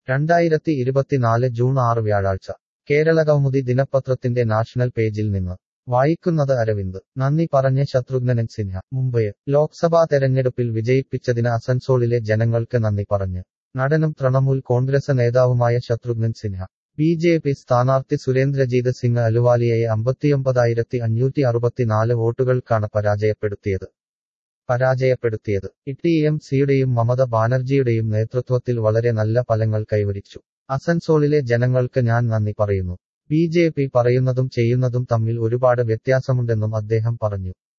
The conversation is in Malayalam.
രണ്ടായിരത്തി ഇരുപത്തിനാല് ജൂൺ ആറ് വ്യാഴാഴ്ച കേരളകൗമുദി ദിനപത്രത്തിന്റെ നാഷണൽ പേജിൽ നിന്ന് വായിക്കുന്നത് അരവിന്ദ് നന്ദി പറഞ്ഞ് ശത്രുഘ്നൻ സിൻഹ മുംബൈ ലോക്സഭാ തെരഞ്ഞെടുപ്പിൽ വിജയിപ്പിച്ചതിന് അസൻസോളിലെ ജനങ്ങൾക്ക് നന്ദി പറഞ്ഞ് നടനും തൃണമൂൽ കോൺഗ്രസ് നേതാവുമായ Shatrughan Sinha B J P സ്ഥാനാർത്ഥി സുരേന്ദ്രജീത് സിംഗ് അലുവാലിയയെ അമ്പത്തിയൊമ്പതായിരത്തി അഞ്ഞൂറ്റി അറുപത്തിനാല് വോട്ടുകൾക്കാണ് പരാജയപ്പെടുത്തിയത് പരാജയപ്പെടുത്തിയത് ടി എം സിയുടെയും മമത ബാനർജിയുടെയും നേതൃത്വത്തിൽ വളരെ നല്ല ഫലങ്ങൾ കൈവരിച്ചു അസൻസോളിലെ ജനങ്ങൾക്ക് ഞാൻ നന്ദി പറയുന്നു ബി ജെ പി പറയുന്നതും ചെയ്യുന്നതും തമ്മിൽ ഒരുപാട് വ്യത്യാസമുണ്ടെന്നും അദ്ദേഹം പറഞ്ഞു